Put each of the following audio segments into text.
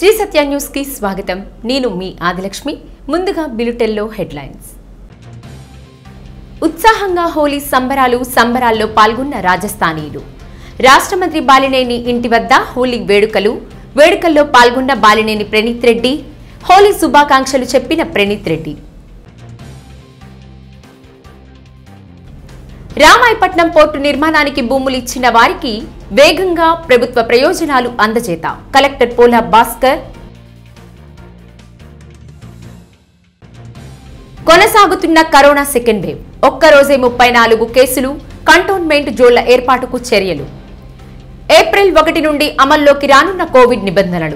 శ్రీ సత్య news కి స్వాగతం నేను మీ ఆదిలక్ష్మి ముందుగా బిలుటెల్లో హెడ్లైన్స్ ఉత్సాహంగా హోలీ సంబరాలు సంబరాల్లో పాల్గొన్న రాజస్థానీయులు రాష్ట్ర మంత్రి బాలినేని ఇంటి వద్ద హోలీ వేడుకలు వేడుకల్లో పాల్గొన్న బాలినేని ప్రణీత్ రెడ్డి హోలీ శుభాకాంక్షలు చెప్పిన ప్రణీత్ రెడ్డి రామాయపట్నం పోర్టు నిర్మాణానికి భూములు ఇచ్చిన వారికి వేగంగా ప్రభుత్వ ప్రయోజనాలు అందజేత కలెక్టర్ పోలా భాస్కర్ కొనసాగుతున్న కరోనా సెకండ్ వేవ్ ఒక్కరోజే ముప్పై నాలుగు కేసులు కంటోన్మెంట్ జోన్ల ఏర్పాటుకు చర్యలు ఏప్రిల్ ఒకటి నుండి అమల్లోకి రానున్న కోవిడ్ నిబంధనలు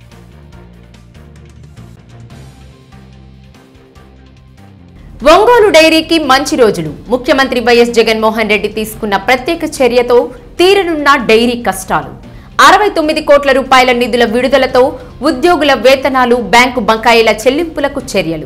ఒంగోలు డైరీకి మంచి రోజులు ముఖ్యమంత్రి వైఎస్ జగన్మోహన్ రెడ్డి తీసుకున్న ప్రత్యేక చర్యతో తీరనున్న డైరీ కష్టాలు అరవై తొమ్మిది కోట్ల రూపాయల నిధుల విడుదలతో ఉద్యోగుల వేతనాలు బ్యాంకు బకాయిల చెల్లింపులకు చర్యలు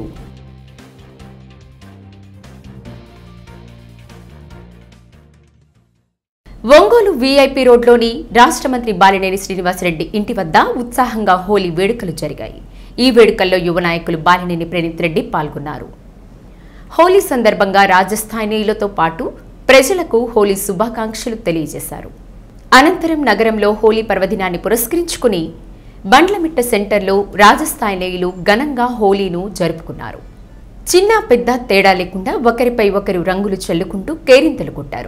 ఒంగోలు వీఐపీ రోడ్లోని రాష్ట్ర మంత్రి బాలినేని శ్రీనివాసరెడ్డి ఇంటి వద్ద ఉత్సాహంగా హోలీ వేడుకలు జరిగాయి ఈ వేడుకల్లో యువ నాయకులు బాలినేని ప్రణీత్ రెడ్డి పాల్గొన్నారు హోలీ సందర్భంగా రాజస్థానీయులతో పాటు ప్రజలకు హోలీ శుభాకాంక్షలు తెలియజేశారు అనంతరం నగరంలో హోలీ పర్వదినాన్ని పురస్కరించుకుని బండ్లమిట్ట సెంటర్లో రాజస్థానీయులు ఘనంగా హోలీను జరుపుకున్నారు చిన్న పెద్ద తేడా లేకుండా ఒకరిపై ఒకరు రంగులు చల్లుకుంటూ కేరింతలు కొట్టారు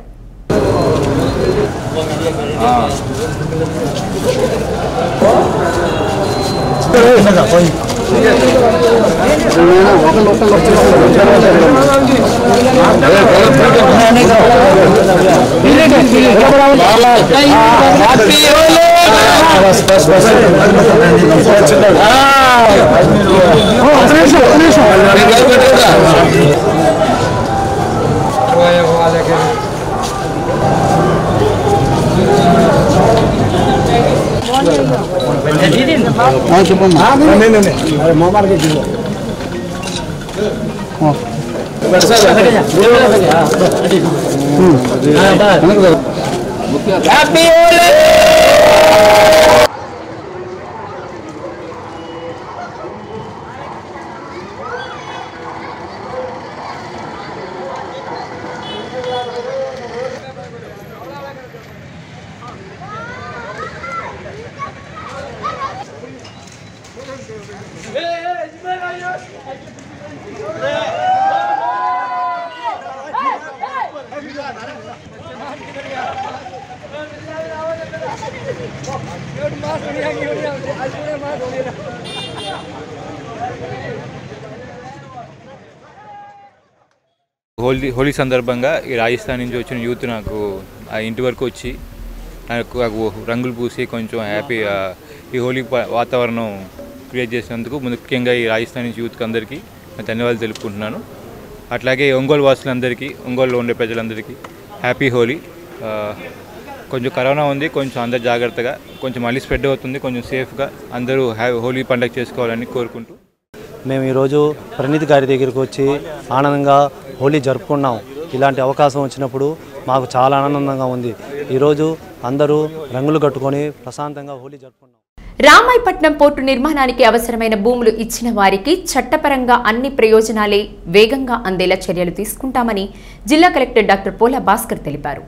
హోలీ హోలీ సందర్భంగా ఈ రాజస్థాన్ నుంచి వచ్చిన యూత్ నాకు ఆ ఇంటి వరకు వచ్చి నాకు నాకు రంగులు పూసి కొంచెం హ్యాపీ ఈ హోలీ ప- వాతావరణం క్రియేట్ చేసినందుకు ముఖ్యంగా ఈ రాజస్థాన్ నుంచి యూత్కి అందరికీ నేను ధన్యవాదాలు తెలుపుకుంటున్నాను అట్లాగే ఒంగోలు వాసులందరికీ ఒంగోలులో ఉండే ప్రజలందరికీ హ్యాపీ హోలీ ఆ, కొంచెం కరోనా ఉంది కొంచెం అందరు జాగ్రత్తగా కొంచెం మళ్ళీ స్ప్రెడ్ అవుతుంది కొంచెం సేఫ్గా అందరూ హ్యా హోలీ పండుగ చేసుకోవాలని కోరుకుంటూ మేము ఈరోజు ప్రణీత్ గారి దగ్గరికి వచ్చి ఆనందంగా హోలీ జరుపుకున్నాం ఇలాంటి అవకాశం వచ్చినప్పుడు మాకు చాలా ఆనందంగా ఉంది ఈరోజు అందరూ రంగులు కట్టుకొని ప్రశాంతంగా హోలీ జరుపుకున్నాం రామాయపట్నం పోర్టు నిర్మాణానికి అవసరమైన భూములు ఇచ్చిన వారికి చట్టపరంగా అన్ని ప్రయోజనాలే వేగంగా అందేలా చర్యలు తీసుకుంటామని జిల్లా కలెక్టర్ డాక్టర్ పోలా భాస్కర్ తెలిపారు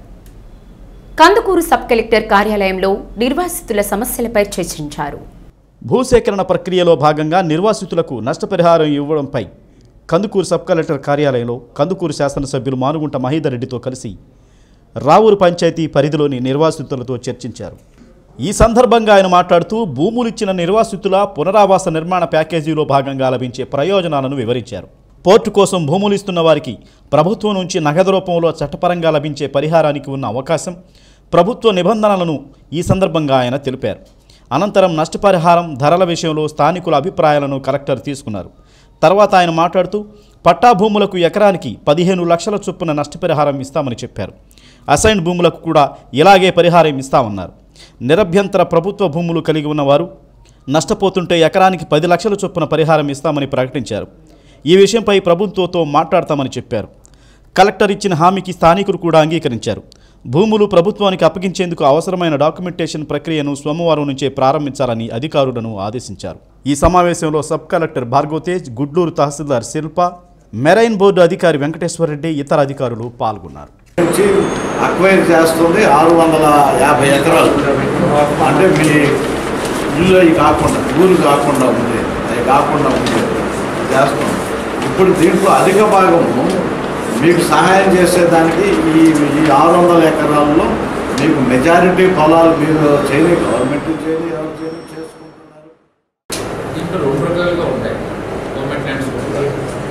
కందుకూరు సబ్ కలెక్టర్ కార్యాలయంలో నిర్వాసితుల సమస్యలపై చర్చించారు భూసేకరణ ప్రక్రియలో భాగంగా నిర్వాసితులకు నష్టపరిహారం ఇవ్వడంపై కందుకూరు సబ్ కలెక్టర్ కార్యాలయంలో కందుకూరు శాసనసభ్యులు మానుగుంట మహీధర్ రెడ్డితో కలిసి రావూరు పంచాయతీ పరిధిలోని నిర్వాసితులతో చర్చించారు ఈ సందర్భంగా ఆయన మాట్లాడుతూ భూములిచ్చిన నిర్వాసితుల పునరావాస నిర్మాణ ప్యాకేజీలో భాగంగా లభించే ప్రయోజనాలను వివరించారు పోర్టు కోసం భూములు ఇస్తున్న వారికి ప్రభుత్వం నుంచి నగదు రూపంలో చట్టపరంగా లభించే పరిహారానికి ఉన్న అవకాశం ప్రభుత్వ నిబంధనలను ఈ సందర్భంగా ఆయన తెలిపారు అనంతరం నష్టపరిహారం ధరల విషయంలో స్థానికుల అభిప్రాయాలను కలెక్టర్ తీసుకున్నారు తర్వాత ఆయన మాట్లాడుతూ పట్టా భూములకు ఎకరానికి పదిహేను లక్షల చొప్పున నష్టపరిహారం ఇస్తామని చెప్పారు అసైన్ భూములకు కూడా ఇలాగే పరిహారం ఇస్తామన్నారు నిరభ్యంతర ప్రభుత్వ భూములు కలిగి ఉన్నవారు నష్టపోతుంటే ఎకరానికి పది లక్షల చొప్పున పరిహారం ఇస్తామని ప్రకటించారు ఈ విషయంపై ప్రభుత్వంతో మాట్లాడతామని చెప్పారు కలెక్టర్ ఇచ్చిన హామీకి స్థానికులు కూడా అంగీకరించారు భూములు ప్రభుత్వానికి అప్పగించేందుకు అవసరమైన డాక్యుమెంటేషన్ ప్రక్రియను సోమవారం నుంచే ప్రారంభించాలని అధికారులను ఆదేశించారు ఈ సమావేశంలో సబ్ కలెక్టర్ భార్గవ్ తేజ్ గుడ్లూరు తహసీల్దార్ శిల్ప మెరైన్ బోర్డు అధికారి వెంకటేశ్వరరెడ్డి ఇతర అధికారులు పాల్గొన్నారు నుంచి అక్వైర్ చేస్తుంది ఆరు వందల యాభై ఎకరాలు అంటే మీ ఇల్లు అవి కాకుండా ఊరు కాకుండా ఉంది అవి కాకుండా ఉంది చేస్తాం ఇప్పుడు దీంట్లో అధిక భాగము మీకు సహాయం చేసేదానికి ఈ ఈ ఆరు వందల ఎకరాల్లో మీకు మెజారిటీ పొలాలు మీరు చేయని గవర్నమెంట్ చేయని ఎవరు చేయని చేసుకుంటున్నారు దీంట్లో రెండు రకాలుగా ఉంటాయి గవర్నమెంట్ ల్యాండ్స్ కూడా.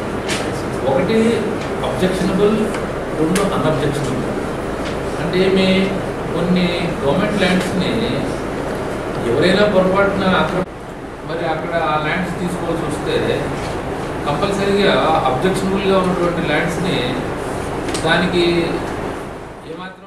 ఒకటి అబ్జెక్షనబుల్ రెండు అన్అబ్జెక్షనబుల్ అంటే మీ కొన్ని గవర్నమెంట్ ల్యాండ్స్ని ఎవరైనా పొరపాటున అక్కడ మరి అక్కడ ఆ ల్యాండ్స్ తీసుకోవాల్సి వస్తే కంపల్సరీగా అబ్జెక్షనబుల్గా ఉన్నటువంటి ల్యాండ్స్ని దానికి ఏమాత్రం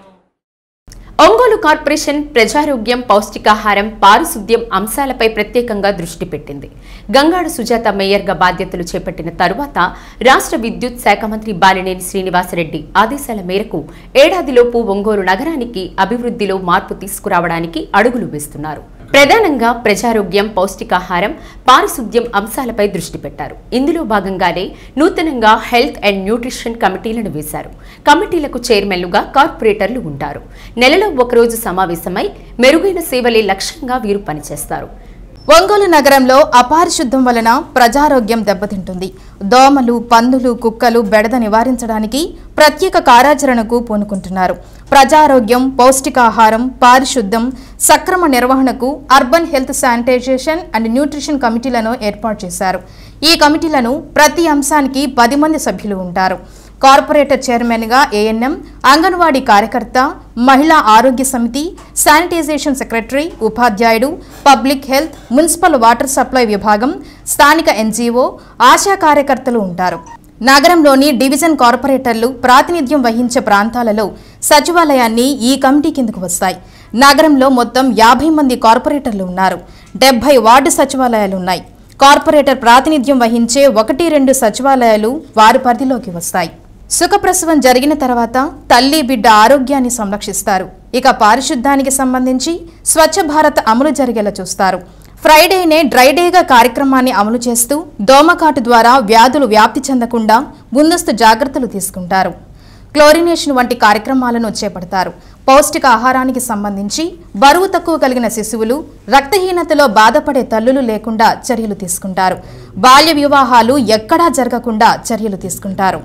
ఒంగోలు కార్పొరేషన్ ప్రజారోగ్యం పౌష్టికాహారం పారిశుద్ధ్యం అంశాలపై ప్రత్యేకంగా దృష్టి పెట్టింది గంగాడు సుజాత మేయర్గా బాధ్యతలు చేపట్టిన తరువాత రాష్ట్ర విద్యుత్ శాఖ మంత్రి బాలినేని శ్రీనివాసరెడ్డి ఆదేశాల మేరకు ఏడాదిలోపు ఒంగోలు నగరానికి అభివృద్ధిలో మార్పు తీసుకురావడానికి అడుగులు వేస్తున్నారు ప్రధానంగా ప్రజారోగ్యం పౌష్టికాహారం పారిశుద్ధ్యం అంశాలపై దృష్టి పెట్టారు ఇందులో భాగంగానే నూతనంగా హెల్త్ అండ్ న్యూట్రిషన్ కమిటీలను వేశారు కమిటీలకు చైర్మన్లుగా కార్పొరేటర్లు ఉంటారు నెలలో ఒకరోజు సమావేశమై మెరుగైన సేవలే లక్ష్యంగా వీరు పనిచేస్తారు ఒంగోలు నగరంలో అపారిశుద్ధం వలన ప్రజారోగ్యం దెబ్బతింటుంది దోమలు పందులు కుక్కలు బెడద నివారించడానికి ప్రత్యేక కార్యాచరణకు పూనుకుంటున్నారు ప్రజారోగ్యం పౌష్టికాహారం పారిశుద్ధం సక్రమ నిర్వహణకు urban health sanitisation and nutrition కమిటీలను ఏర్పాటు చేశారు ఈ కమిటీలను ప్రతి అంశానికి పది మంది సభ్యులు ఉంటారు కార్పొరేటర్ చైర్మన్గా ఏఎన్ఎం అంగన్వాడీ కార్యకర్త మహిళా ఆరోగ్య సమితి శానిటైజేషన్ సెక్రటరీ ఉపాధ్యాయుడు public health municipal water supply విభాగం స్థానిక ఎన్జీఓ ఆశా కార్యకర్తలు ఉంటారు నగరంలోని డివిజన్ కార్పొరేటర్లు ప్రాతినిధ్యం వహించే ప్రాంతాలలో సచివాలయాన్ని ఈ కమిటీ కిందకు వస్తాయి నగరంలో మొత్తం యాభై మంది కార్పొరేటర్లు ఉన్నారు డెబ్బై వార్డు సచివాలయాలు ఉన్నాయి కార్పొరేటర్ ప్రాతినిధ్యం వహించే ఒకటి రెండు సచివాలయాలు వారి పరిధిలోకి వస్తాయి సుఖప్రసవం జరిగిన తర్వాత తల్లి బిడ్డ ఆరోగ్యాన్ని సంరక్షిస్తారు ఇక పారిశుద్ధ్యానికి సంబంధించి స్వచ్ఛ భారత్ అమలు జరిగేలా చూస్తారు ఫ్రైడేనే డ్రై డేగా కార్యక్రమాన్ని అమలు చేస్తూ దోమకాటు ద్వారా వ్యాధులు వ్యాప్తి చెందకుండా ముందస్తు జాగ్రత్తలు తీసుకుంటారు క్లోరినేషన్ వంటి కార్యక్రమాలను చేపడతారు పౌష్టిక ఆహారానికి సంబంధించి బరువు తక్కువ కలిగిన శిశువులు రక్తహీనతలో బాధపడే తల్లులు లేకుండా చర్యలు తీసుకుంటారు బాల్య వివాహాలు ఎక్కడా జరగకుండా చర్యలు తీసుకుంటారు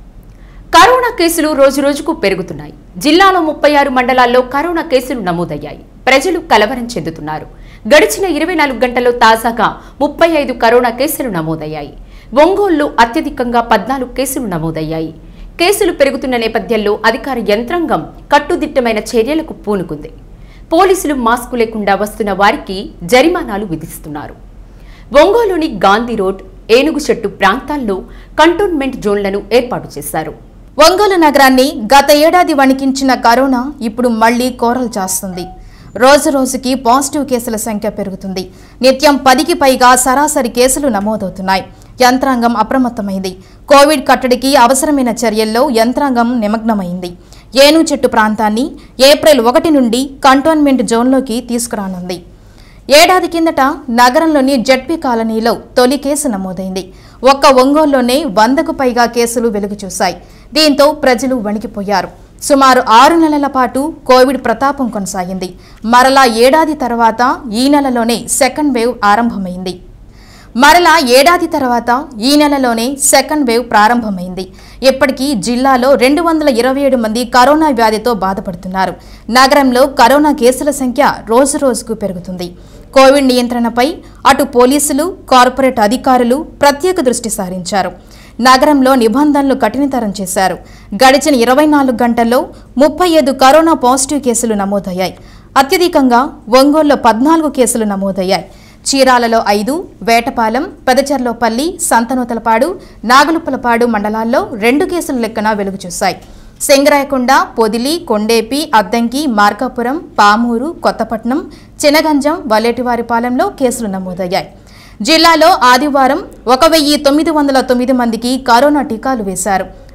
కరోనా కేసులు రోజురోజుకు పెరుగుతున్నాయి జిల్లాలో ముప్పై ఆరు మండలాల్లో కరోనా కేసులు నమోదయ్యాయి ప్రజలు కలవరం చెందుతున్నారు గడిచిన ఇరవై నాలుగు గంటల్లో తాజాగా ముప్పై ఐదు కరోనా కేసులు నమోదయ్యాయి ఒంగోలులో అత్యధికంగా పద్నాలుగు కేసులు నమోదయ్యాయి కేసులు పెరుగుతున్న నేపథ్యంలో అధికార యంత్రాంగం కట్టుదిట్టమైన చర్యలకు పూనుకుంది పోలీసులు మాస్కు లేకుండా వస్తున్న వారికి జరిమానాలు విధిస్తున్నారు ఒంగోలులోని గాంధీ రోడ్ ఏనుగు చెట్టు ప్రాంతాల్లో కంటోన్మెంట్ జోన్లను ఏర్పాటు చేశారు ఒంగోలు నగరాన్ని గత ఏడాది వణికించిన కరోనా ఇప్పుడు మళ్లీ కోరలు చాస్తుంది రోజు రోజుకి పాజిటివ్ కేసుల సంఖ్య పెరుగుతుంది నిత్యం పదికి పైగా సరాసరి కేసులు నమోదవుతున్నాయి యంత్రాంగం అప్రమత్తమైంది కోవిడ్ కట్టడికి అవసరమైన చర్యల్లో యంత్రాంగం నిమగ్నమైంది ఏను చెట్టు ప్రాంతాన్ని ఏప్రిల్ ఒకటి నుండి కంటోన్మెంట్ జోన్లోకి తీసుకురానుంది ఏడాది కిందట నగరంలోని జడ్పీ కాలనీలో తొలి కేసు నమోదైంది ఒక్క ఒంగోలులోనే వందకు పైగా కేసులు వెలుగు చూశాయి దీంతో ప్రజలు వణికిపోయారు సుమారు ఆరు నెలల పాటు కోవిడ్ ప్రతాపం కొనసాగింది మరలా ఏడాది తర్వాత ఈ నెలలోనే సెకండ్ వేవ్ ఆరంభమైంది మరలా ఏడాది తర్వాత ఈ నెలలోనే సెకండ్ వేవ్ ప్రారంభమైంది ఇప్పటికీ జిల్లాలో రెండు వందల ఇరవై ఏడు మంది కరోనా వ్యాధితో బాధపడుతున్నారు నగరంలో కరోనా కేసుల సంఖ్య రోజు రోజుకు పెరుగుతుంది కోవిడ్ నియంత్రణపై అటు పోలీసులు కార్పొరేట్ అధికారులు ప్రత్యేక దృష్టి సారించారు నగరంలో నిబంధనలు కఠినతరం చేశారు గడిచిన ఇరవై నాలుగు గంటల్లో ముప్పై ఐదు కరోనా పాజిటివ్ కేసులు నమోదయ్యాయి అత్యధికంగా ఒంగోలులో పద్నాలుగు కేసులు నమోదయ్యాయి చీరాలలో ఐదు వేటపాలెం పెదచర్లోపల్లి సంతనూతలపాడు నాగులుప్పలపాడు మండలాల్లో రెండు కేసుల లెక్కన వెలుగు చూశాయి సింగరాయకొండ పొదిలి కొండేపి అద్దంకి మార్కాపురం పామూరు కొత్తపట్నం చినగంజం వలేటివారిపాలెంలో కేసులు నమోదయ్యాయి జిల్లాలో ఆదివారం ఒక వెయ్యి తొమ్మిది వందల తొమ్మిది మందికి కరోనా టీకాలు వేశారు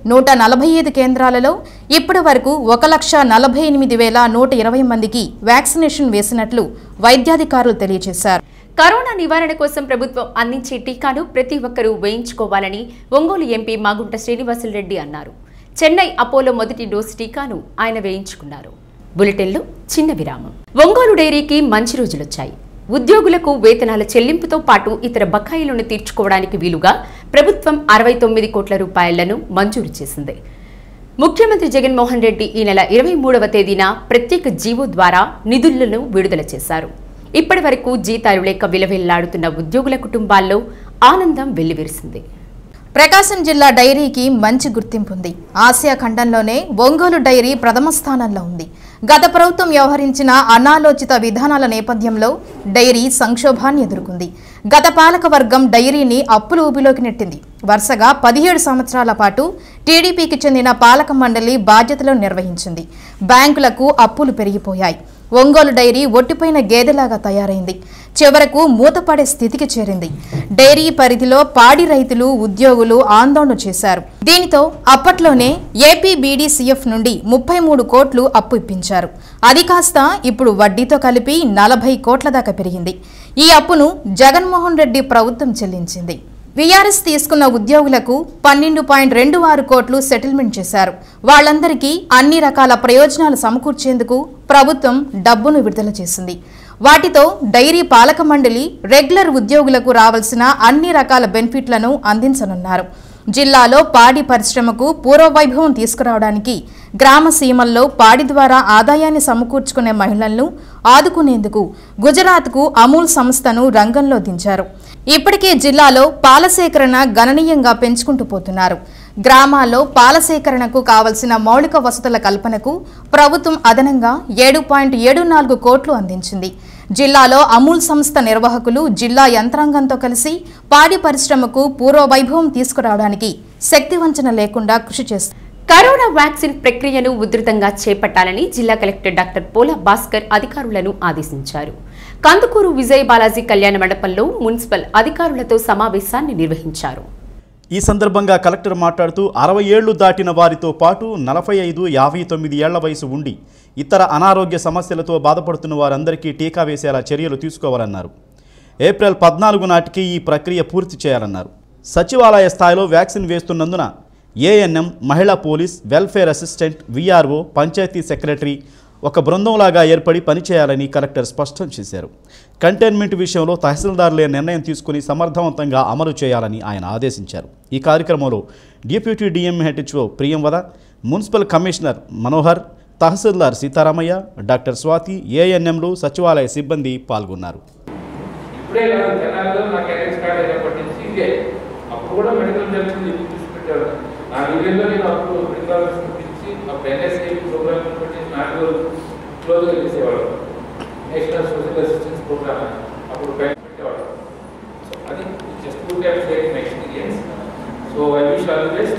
నూట నలభై ఐదు కేంద్రాలలో ఇప్పటి వరకు ఒక లక్ష నలభై ఎనిమిది వేల నూట ఇరవై మందికి వ్యాక్సినేషన్ వేసినట్లు వైద్యాధికారులు తెలియజేశారు కరోనా నివారణ కోసం ప్రభుత్వం అందించే టీకాను ప్రతి ఒక్కరూ వేయించుకోవాలని ఒంగోలు ఎంపీ మాగుంట శ్రీనివాసులరెడ్డి అన్నారు చెన్నై అపోలో మొదటి డోసు టీకాను ఆయన వేయించుకున్నారు బులెటిన్లో చిన్న విరామం ఒంగోలు డైరీకి మంచి రోజులొచ్చాయి ఉద్యోగులకు వేతనాల చెల్లింపుతో పాటు ఇతర బకాయిలను తీర్చుకోవడానికి వీలుగా ప్రభుత్వం అరవై తొమ్మిది కోట్ల రూపాయలను మంజూరు చేసింది ముఖ్యమంత్రి జగన్మోహన్ రెడ్డి ఈ నెల ఇరవై మూడవ తేదీన ప్రత్యేక జీవో ద్వారా నిధులను విడుదల చేశారు ఇప్పటి వరకు జీతాలు లేక విలవిల్లాడుతున్న ఉద్యోగుల కుటుంబాల్లో ఆనందం వెల్లివిరిసింది ప్రకాశం జిల్లా డైరీకి మంచి గుర్తింపు ఉంది ఆసియా ఖండంలోనే ఒంగోలు డైరీ ప్రథమ స్థానంలో ఉంది గత ప్రభుత్వం వ్యవహరించిన అనాలోచిత విధానాల నేపథ్యంలో డైరీ సంక్షోభాన్ని ఎదుర్కొంది గత పాలక వర్గం డైరీని అప్పుల ఊబిలోకి నెట్టింది వరుసగా పదిహేడు సంవత్సరాల పాటు టీడీపీకి చెందిన పాలక మండలి బాధ్యతలను నిర్వహించింది బ్యాంకులకు అప్పులు పెరిగిపోయాయి ఒంగోలు డైరీ ఒట్టిపోయిన గేదెలాగా తయారైంది చివరకు మూతపడే స్థితికి చేరింది డైరీ పరిధిలో పాడి రైతులు ఉద్యోగులు ఆందోళన చేశారు దీనితో అప్పట్లోనే ఏపీ బీడీసీఎఫ్ నుండి ముప్పై మూడు కోట్లు అప్పు ఇప్పించారు అది కాస్త ఇప్పుడు వడ్డీతో కలిపి నలభై కోట్ల దాకా పెరిగింది ఈ అప్పును జగన్మోహన్ రెడ్డి ప్రభుత్వం చెల్లించింది వీఆర్ఎస్ తీసుకున్న ఉద్యోగులకు పన్నెండు పాయింట్ రెండు ఆరు కోట్లు సెటిల్మెంట్ చేశారు వాళ్ళందరికీ అన్ని రకాల ప్రయోజనాలు సమకూర్చేందుకు ప్రభుత్వం డబ్బును విడుదల చేసింది వాటితో డైరీ పాలక మండలి రెగ్యులర్ ఉద్యోగులకు రావాల్సిన అన్ని రకాల బెనిఫిట్లను అందించనున్నారు జిల్లాలో పాడి పరిశ్రమకు పూర్వవైభవం తీసుకురావడానికి గ్రామ సీమల్లో పాడి ద్వారా ఆదాయాన్ని సమకూర్చుకునే మహిళలను ఆదుకునేందుకు గుజరాత్కు అమూల్ సంస్థను రంగంలో దించారు ఇప్పటికే జిల్లాలో పాల సేకరణ గణనీయంగా పెంచుకుంటూ పోతున్నారు గ్రామాల్లో పాల సేకరణకు కావలసిన మౌలిక వసతుల కల్పనకు ప్రభుత్వం అదనంగా ఏడు పాయింట్ ఏడు నాలుగు కోట్లు అందించింది జిల్లాలో అమూల్ సంస్థ నిర్వాహకులు జిల్లా యంత్రాంగంతో కలిసి పాడి పరిశ్రమకు పూర్వవైభవం తీసుకురావడానికి శక్తివంచన లేకుండా కృషి చేస్తారు కరోనా వ్యాక్సిన్ ప్రక్రియను ఉధృతంగా చేపట్టాలని జిల్లా కలెక్టర్ డాక్టర్ పోలా భాస్కర్ అధికారులను ఆదేశించారు కందుకూరు విజయ్ బాలాజీ కళ్యాణ మండపంలో మున్సిపల్ అధికారులతో సమావేశాన్ని నిర్వహించారు ఈ సందర్భంగా కలెక్టర్ మాట్లాడుతూ అరవై ఏళ్లు దాటిన వారితో పాటు నలభై ఐదు యాభై తొమ్మిది ఏళ్ల వయసు ఉండి ఇతర అనారోగ్య సమస్యలతో బాధపడుతున్న వారందరికీ టీకా వేసేలా చర్యలు తీసుకోవాలన్నారు ఏప్రిల్ పద్నాలుగు నాటికి ఈ ప్రక్రియ పూర్తి చేయాలన్నారు సచివాలయ స్థాయిలో వ్యాక్సిన్ వేస్తున్నందున ఏఎన్ఎం మహిళా police welfare assistant VRO panchayat secretary ఒక బృందంలాగా ఏర్పడి పనిచేయాలని కలెక్టర్ స్పష్టం చేశారు కంటైన్మెంట్ విషయంలో తహసీల్దారులే నిర్ణయం తీసుకుని సమర్థవంతంగా అమలు చేయాలని ఆయన ఆదేశించారు ఈ కార్యక్రమంలో deputy DMHO Priyamvada municipal commissioner Manohar tahsildar Seetharamaiah doctor Swathi ఏఎన్ఎంలు సచివాలయ సిబ్బంది పాల్గొన్నారు ఇప్పుడే కాదు తెనాలిలో నాకు ఎన్ఎక్స్ కార్డ్ అయినప్పటి నుంచి ఇదే అప్పుడు కూడా మెడికల్ జర్నల్ చూసి పెట్టారు నా విలేజ్లో నేను అప్పుడు ప్రిన్సిపాల్స్ పిలిచి అప్పుడు ఎన్ఎస్ఐ ప్రోగ్రామ్ పెట్టి నాలుగు క్లోజ్గా చేసేవాడు నేషనల్ సోషల్ అసిస్టెన్స్ ప్రోగ్రామ్ అని అప్పుడు బ్యాంక్ పెట్టేవాడు సో అది just two times getting experience so I wish all the best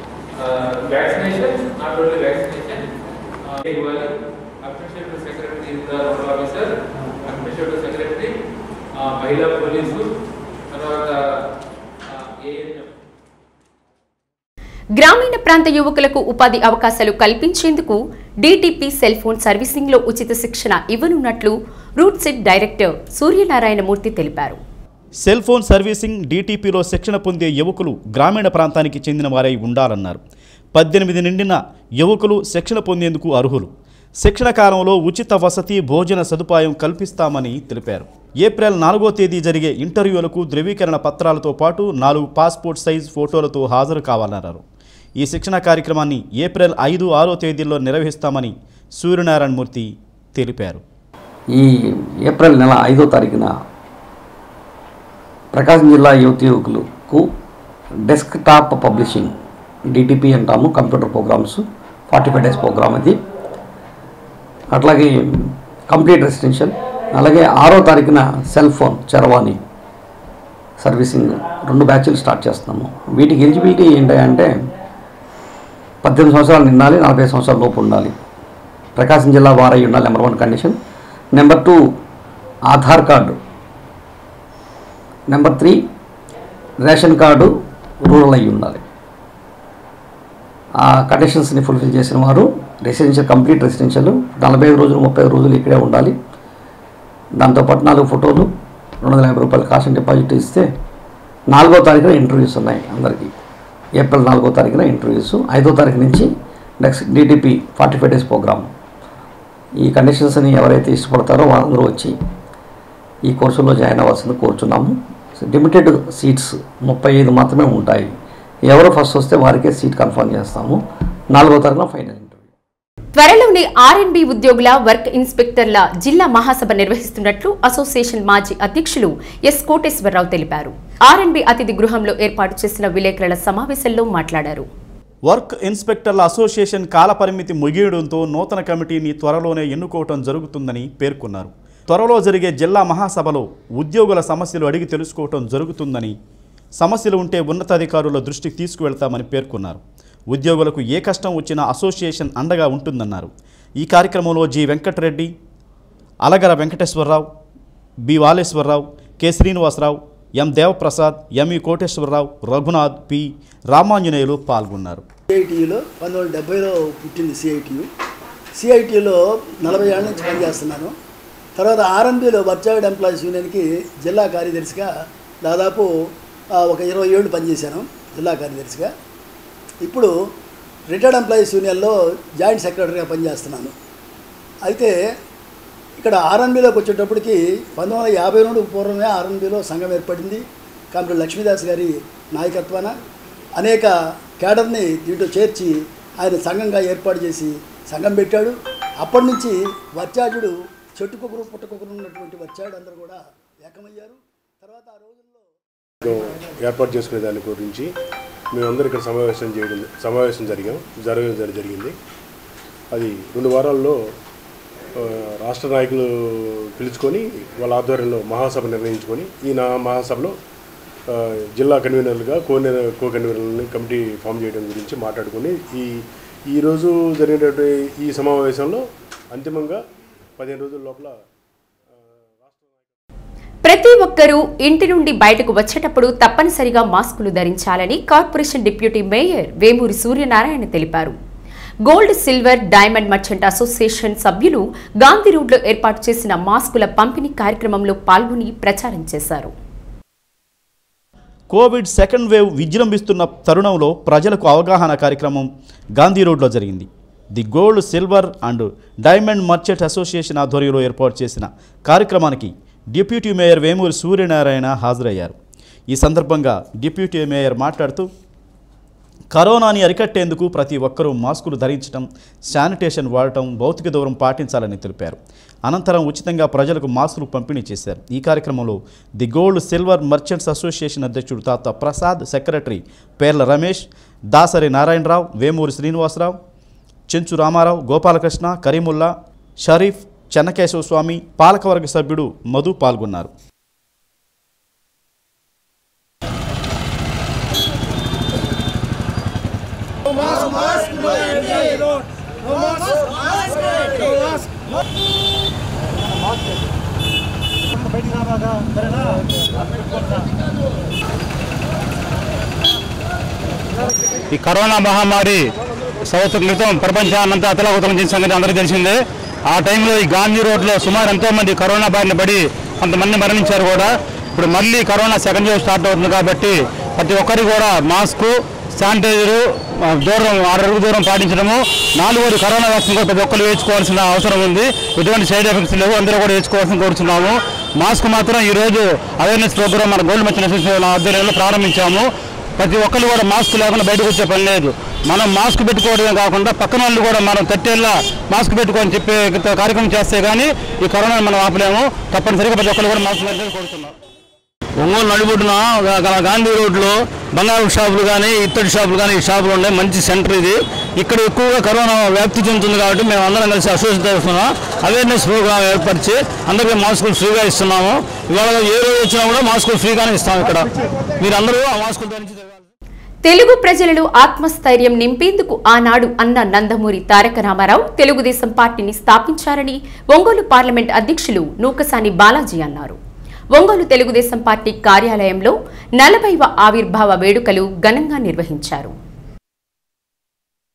vaccination not only vaccination ఇవ్వాలి administrative secretary nodal officer administrative secretary మహిళా పోలీసు తర్వాత ఏఎన్ఎం గ్రామీణ ప్రాంత యువకులకు ఉపాధి అవకాశాలు కల్పించేందుకు డీటీపీ సెల్ ఫోన్ సర్వీసింగ్లో ఉచిత శిక్షణ ఇవ్వనున్నట్లు రూట్ సెట్ డైరెక్టర్ సూర్యనారాయణమూర్తి తెలిపారు సెల్ ఫోన్ సర్వీసింగ్ డీటీపీలో శిక్షణ పొందే యువకులు గ్రామీణ ప్రాంతానికి చెందిన వారై ఉండాలన్నారు పద్దెనిమిది నిండిన యువకులు శిక్షణ పొందేందుకు అర్హులు శిక్షణ కాలంలో ఉచిత వసతి భోజన సదుపాయం కల్పిస్తామని తెలిపారు ఏప్రిల్ నాలుగో తేదీ జరిగే ఇంటర్వ్యూలకు ధృవీకరణ పత్రాలతో పాటు నాలుగు పాస్పోర్ట్ సైజ్ ఫోటోలతో హాజరు కావాలన్నారు ఈ శిక్షణ కార్యక్రమాన్ని ఏప్రిల్ ఐదు ఆరో తేదీల్లో నిర్వహిస్తామని సూర్యనారాయణమూర్తి తెలిపారు ఈ ఏప్రిల్ నెల ఐదో తారీఖున ప్రకాశం జిల్లా యువతి యువకులకు డెస్క్ టాప్ పబ్లిషింగ్ డిటిపి అంటాము computer programs forty five days program ఇది అట్లాగే కంప్లీట్ రెసిడెన్షియల్ అలాగే ఆరో తారీఖున సెల్ ఫోన్ చరవాణి సర్వీసింగ్ రెండు బ్యాచ్లు స్టార్ట్ చేస్తున్నాము వీటికి ఎలిజిబిలిటీ ఏంటంటే పద్దెనిమిది సంవత్సరాలు నిండాలి నలభై సంవత్సరాల లోపు ఉండాలి ప్రకాశం జిల్లా వారై ఉండాలి number one condition number two Aadhaar card number three ration card rural అయి ఉండాలి ఆ కండిషన్స్ని ఫుల్ఫిల్ చేసిన వారు రెసిడెన్షియల్ కంప్లీట్ రెసిడెన్షియల్ నలభై ఐదు రోజులు ముప్పై రోజులు ఇక్కడే ఉండాలి దాంతోపాటు నాలుగు ఫోటోలు రెండు వందల యాభై రూపాయలు కాషన్ డిపాజిట్ ఇస్తే నాలుగో తారీఖున ఇంటర్వ్యూస్ ఉన్నాయి అందరికీ ఏప్రిల్ నాలుగో తారీఖున ఇంటర్వ్యూస్ ఐదో తారీఖు నుంచి next DTP forty five days program ఈ కండిషన్స్ని ఎవరైతే ఇష్టపడతారో వాళ్ళందరూ వచ్చి ఈ కోర్సులో జాయిన్ అవ్వాల్సింది కోరుచున్నాము లిమిటెడ్ సీట్స్ ముప్పై ఐదు మాత్రమే ఉంటాయి ఎవరు ఫస్ట్ వస్తే వారికే సీట్ కన్ఫర్మ్ చేస్తాము నాలుగో తారీఖున ఫైనల్ ఇంటర్వ్యూ త్వరలోనే ఆర్ఎండ్బి ఉద్యోగుల వర్క్ ఇన్స్పెక్టర్ల జిల్లా మహాసభ నిర్వహిస్తున్నట్లు అసోసియేషన్ మాజీ అధ్యక్షులు ఎస్ కోటేశ్వరరావు తెలిపారు ఆర్ఎండ్బి అతిథి గృహంలో ఏర్పాటు చేసిన విలేకరుల సమావేశంలో మాట్లాడారు వర్క్ ఇన్స్పెక్టర్ల అసోసియేషన్ కాలపరిమితి ముగియడంతో నూతన కమిటీని త్వరలోనే ఎన్నుకోవటం జరుగుతుందని పేర్కొన్నారు త్వరలో జరిగే జిల్లా మహాసభలో ఉద్యోగుల సమస్యలు అడిగి తెలుసుకోవటం జరుగుతుందని సమస్యలు ఉంటే ఉన్నతాధికారుల దృష్టికి తీసుకువెళ్తామని పేర్కొన్నారు ఉద్యోగులకు ఏ కష్టం వచ్చినా అసోసియేషన్ అండగా ఉంటుందన్నారు ఈ కార్యక్రమంలో G Venkata Reddy Alagara Venkateswara Rao B Valeswara Rao K Srinivasa Rao M Devaprasad M E Koteswara Rao Raghunath P Ramanjaneyulu పాల్గొన్నారు సిఐటియులో పంతొమ్మిది వందల డెబ్బైలో పుట్టింది సిఐటియు సిఐటియులో నలభై ఏళ్ళ నుంచి పనిచేస్తున్నాను తర్వాత ఆర్ఎంబీలో వర్చాయిడ్ ఎంప్లాయీస్ యూనియన్కి జిల్లా కార్యదర్శిగా దాదాపు ఆ, ఒక ఇరవై ఏళ్ళు పనిచేశాను జిల్లా కార్యదర్శిగా ఇప్పుడు రిటైర్డ్ ఎంప్లాయీస్ యూనియన్లో జాయింట్ సెక్రటరీగా పనిచేస్తున్నాను అయితే ఇక్కడ ఆర్ఎన్బిలోకి వచ్చేటప్పటికి పంతొమ్మిది వందల యాభై రెండు పూర్వమే ఆర్ఎన్బిలో సంఘం ఏర్పడింది కామ్రేడ్ లక్ష్మీదాస్ గారి నాయకత్వాన అనేక కేడర్ని దీంట్లో చేర్చి ఆయన సంఘంగా ఏర్పాటు చేసి సంఘం పెట్టాడు అప్పటి నుంచి వర్చాజుడు చెట్టుకొకరు పుట్టకొకరు ఉన్నటువంటి వర్చాడు అందరూ కూడా ఏకమయ్యారు తర్వాత ఆ రోజుల్లో ఏర్పాటు చేసుకునే దాని గురించి మేమందరం ఇక్కడ సమావేశం చేయడం సమావేశం జరిగాం జరగడం జరి- జరిగింది అది రెండు వారాల్లో ఆ, రాష్ట్ర నాయకులు పిలుచుకొని వాళ్ళ ఆధ్వర్యంలో మహాసభ నిర్ణయించుకొని ఈ నా మహాసభలో ఆ, జిల్లా కన్వీనర్లుగా కో కో కన్వీనర్లని కమిటీ ఫామ్ చేయడం గురించి మాట్లాడుకొని ఈ ఈరోజు జరిగినటువంటి ఈ సమావేశంలో అంతిమంగా పదిహేను రోజుల లోపల ప్రతి ఒక్కరూ ఇంటి నుండి బయటకు వచ్చేటప్పుడు తప్పనిసరిగా మాస్కులు ధరించాలని corporation deputy mayor Vemuri Suryanarayana తెలిపారు gold silver diamond merchant association సభ్యులు గాంధీ రోడ్లో ఏర్పాటు చేసిన మాస్కుల పంపిణీ కార్యక్రమంలో పాల్గొని ప్రచారం చేశారు కోవిడ్ సెకండ్ వేవ్ విజృంభిస్తున్న తరుణంలో ప్రజలకు అవగాహన కార్యక్రమం గాంధీ రోడ్లో జరిగింది the gold silver and diamond merchant association ఆధ్వర్యంలో ఏర్పాటు చేసిన కార్యక్రమానికి డిప్యూటీ మేయర్ వేమూరి సూర్యనారాయణ హాజరయ్యారు ఈ సందర్భంగా డిప్యూటీ మేయర్ మాట్లాడుతూ కరోనాని అరికట్టేందుకు ప్రతి ఒక్కరూ మాస్కులు ధరించడం శానిటేషన్ వాడటం భౌతిక దూరం పాటించాలని తెలిపారు అనంతరం ఉచితంగా ప్రజలకు మాస్కులు పంపిణీ చేశారు ఈ కార్యక్రమంలో the gold silver merchants association అధ్యక్షుడు తాత ప్రసాద్ సెక్రటరీ పేర్ల రమేష్ దాసరి నారాయణరావు వేమూరి శ్రీనివాసరావు చెంచు రామారావు గోపాలకృష్ణ కరీముల్లా షరీఫ్ చెన్నకేశవ స్వామి పాలకవర్గ సభ్యుడు మధు పాల్గొన్నారు ఈ కరోనా మహమ్మారి సంవత్సరం క్రితం ప్రపంచాన్నంతా అతలాకుతలం చేసిన సంగతి అందరికీ తెలిసిందే ఆ టైంలో ఈ గాంధీ రోడ్లో సుమారు ఎంతో మంది కరోనా బారిన పడి కొంతమంది మరణించారు కూడా ఇప్పుడు మళ్ళీ కరోనా సెకండ్ వేవ్ స్టార్ట్ అవుతుంది కాబట్టి ప్రతి ఒక్కరికి కూడా మాస్కు శానిటైజరు ఆ, దూరం ఆరు అడుగు దూరం పాటించడము నాలుగోది కరోనా వ్యాక్సిన్ కూడా ప్రతి ఒక్కరు వేసుకోవాల్సిన అవసరం ఉంది ఎటువంటి సైడ్ ఎఫెక్ట్స్ లేవు అందరూ కూడా వేసుకోవాల్సిన కోరుతున్నాము మాస్క్ మాత్రం ఈరోజు అవేర్నెస్ ప్రోగ్రామ్ మన గోల్డ్ మెచ్చిన అసోసియేషన్ ఆధ్వర్యంలో ప్రారంభించాము ప్రతి ఒక్కరు కూడా మాస్క్ లేకుండా బయటకు వచ్చే పని లేదు మనం మాస్క్ పెట్టుకోవడమే కాకుండా పక్కన వాళ్ళు కూడా మనం తట్టేలా మాస్క్ పెట్టుకోని చెప్పే కార్యక్రమం చేస్తే కానీ ఈ కరోనాను మనం ఆపలేము తప్పనిసరిగా ప్రతి ఒక్కరు కూడా మాస్క్ పెట్టుకొని కోరుతున్నాం ఒంగోలు నడిబొడ్డున గా- గాంధీ రోడ్లో బంగారం షాపులు కానీ ఇత్తడి షాపులు కానీ ఈ షాపులు ఉన్నాయి మంచి సెంటర్ ఇది ఇక్కడ ఎక్కువగా కరోనా వ్యాప్తి చెందుతుంది కాబట్టి మేము అందరం కలిసి అసోసియేషన్ చేస్తున్నాం అవేర్నెస్ ప్రోగ్రామ్ ఏర్పరిచి అందరికీ మాస్కులు ఫ్రీగా ఇస్తున్నాము ఇవాళ ఏ రోజు వచ్చినా కూడా మాస్కులు ఫ్రీగానే ఇస్తాం ఇక్కడ మీరందరూ ఆ మాస్కులు ధరించి తిరగాలి. తెలుగు ప్రజలలో ఆత్మస్థైర్యం నింపేందుకు ఆనాడు అన్న నందమూరి తారక రామారావు తెలుగుదేశం పార్టీని స్థాపించారని ఒంగోలు పార్లమెంట్ అధ్యక్షులు నూకసాని బాలాజీ అన్నారు ఒంగోలు తెలుగుదేశం పార్టీ కార్యాలయంలో నలభైవ ఆవిర్భావ వేడుకలు ఘనంగా నిర్వహించారు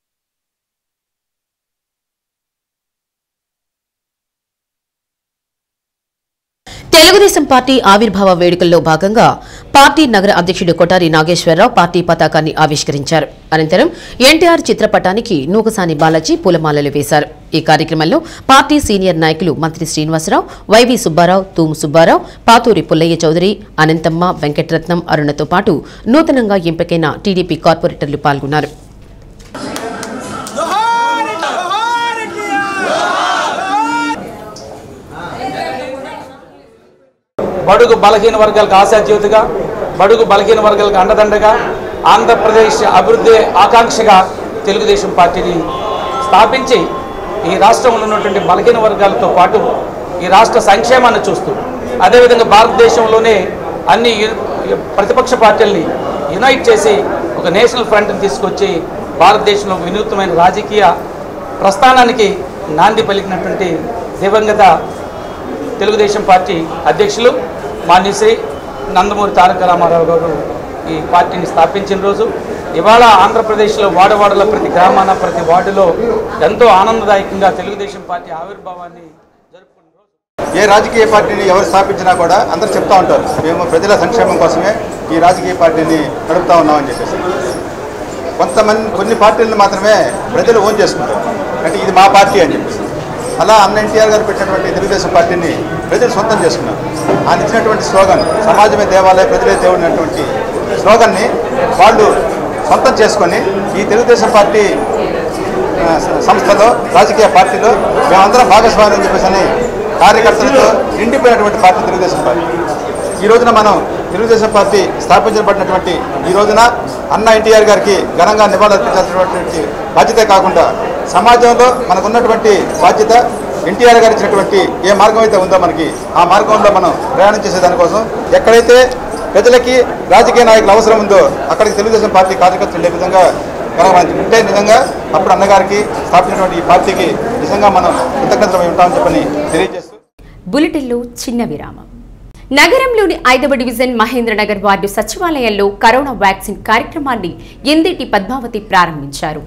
తెలుగుదేశం పార్టీ ఆవిర్భావ వేడుకల్లో భాగంగా పార్టీ నగర అధ్యక్షుడు కొటారి నాగేశ్వరరావు పార్టీ పతాకాన్ని ఆవిష్కరించారు అనంతరం ఎన్టీఆర్ చిత్రపటానికి నూకసాని బాలాజీ పూలమాలలు వేశారు ఈ కార్యక్రమంలో పార్టీ సీనియర్ నాయకులు మంత్రి శ్రీనివాసరావు వైవి సుబ్బారావు తూము సుబ్బారావు పాతూరి పుల్లయ్య చౌదరి అనంతమ్మ వెంకటరత్నం అరుణతో పాటు నూతనంగా ఎంపికైన టీడీపీ కార్పొరేటర్లు పాల్గొన్నారు బడుగు బలహీన వర్గాలకు ఆశాజ్యోతిగా బడుగు బలహీన వర్గాలకు అండదండగా ఆంధ్రప్రదేశ్ అభివృద్ధి ఆకాంక్షగా తెలుగుదేశం పార్టీని స్థాపించి ఈ రాష్ట్రంలో ఉన్నటువంటి బలహీన వర్గాలతో పాటు ఈ రాష్ట్ర సంక్షేమాన్ని చూస్తూ అదేవిధంగా భారతదేశంలోనే అన్ని యు- ప్రతిపక్ష పార్టీల్ని యునైట్ చేసి ఒక నేషనల్ ఫ్రంట్ని తీసుకొచ్చి భారతదేశంలో ఒక వినూత్నమైన రాజకీయ ప్రస్థానానికి నాంది పలికినటువంటి దివంగత తెలుగుదేశం పార్టీ అధ్యక్షులు మాన్యశ్రీ నందమూరి తారక రామారావు గారు ఈ పార్టీని స్థాపించిన రోజు ఇవాళ ఆంధ్రప్రదేశ్లో వాడవాడల ప్రతి గ్రామాన ప్రతి వార్డులో ఎంతో ఆనందదాయకంగా తెలుగుదేశం పార్టీ ఆవిర్భావాన్ని ఏ రాజకీయ పార్టీని ఎవరు స్థాపించినా కూడా అందరూ చెప్తా ఉంటారు మేము ప్రజల సంక్షేమం కోసమే ఈ రాజకీయ పార్టీని నడుపుతా ఉన్నామని చెప్పేసి కొంతమంది కొన్ని పార్టీలను మాత్రమే ప్రజలు ఓన్ చేసుకుంటారు అంటే ఇది మా పార్టీ అని చెప్పేసి అలా అన్న ఎన్టీఆర్ గారు పెట్టినటువంటి తెలుగుదేశం పార్టీని ప్రజలు సొంతం చేసుకున్నారు ఆయన ఇచ్చినటువంటి స్లోగన్ సమాజమే దేవాలయ ప్రజలే దేవుడు అనేటువంటి స్లోగన్ని వాళ్ళు సొంతం చేసుకొని ఈ తెలుగుదేశం పార్టీ ఆ, స- సంస్థలో రాజకీయ పార్టీలో మేమందరం భాగస్వామ్యం అని చెప్పేసి అని కార్యకర్తలతో నిండిపోయినటువంటి పార్టీ తెలుగుదేశం పార్టీ ఈ రోజున మనం తెలుగుదేశం పార్టీ స్థాపించబడినటువంటి ఈ రోజున అన్న ఎన్టీఆర్ గారికి ఘనంగా నివాళులర్పించాల్సినటువంటి బాధ్యతే కాకుండా సమాజంలో మనకున్నటువంటి బాధ్యత ఎన్టీఆర్ గారు ఇచ్చినటువంటి ఏ మార్గం అయితే ఉందో మనకి ఆ మార్గంలో మనం ప్రయాణం చేసే దానికోసం ఎక్కడైతే ప్రజలకి రాజకీయ నాయకులు అవసరం ఉందో అక్కడికి తెలుగుదేశం పార్టీ కార్యకర్తలు ఏ విధంగా కనుక మనకి ఉంటే నిజంగా అప్పుడు అన్నగారికి స్థాపించినటువంటి ఈ పార్టీకి నిజంగా మనం కృతజ్ఞతలమై ఉంటామని చెప్పని తెలియజేస్తూ బులెటిన్లో చిన్న విరామం నగరంలోని ఐదవ డివిజన్ మహేంద్రనగర్ వార్డు సచివాలయంలో కరోనా వ్యాక్సిన్ కార్యక్రమాన్ని ఎందేటి పద్మావతి ప్రారంభించారు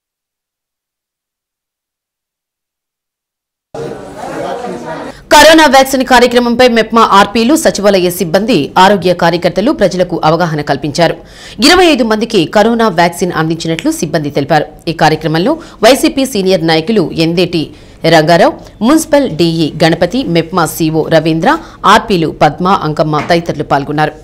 కరోనా వ్యాక్సిన్ కార్యక్రమంపై మెప్మా ఆర్పీలు సచివాలయ సిబ్బంది ఆరోగ్య కార్యకర్తలు ప్రజలకు అవగాహన కల్పించారు ఇరవై ఐదు మందికి కరోనా వ్యాక్సిన్ అందించినట్లు సిబ్బంది తెలిపారు ఈ కార్యక్రమంలో వైసీపీ సీనియర్ నాయకులు Endeti Ranga Rao municipal DE Ganapathi MEPMA CO Ravindra ఆర్పీలు పద్మ అంకమ్మ తదితరులు పాల్గొన్నారు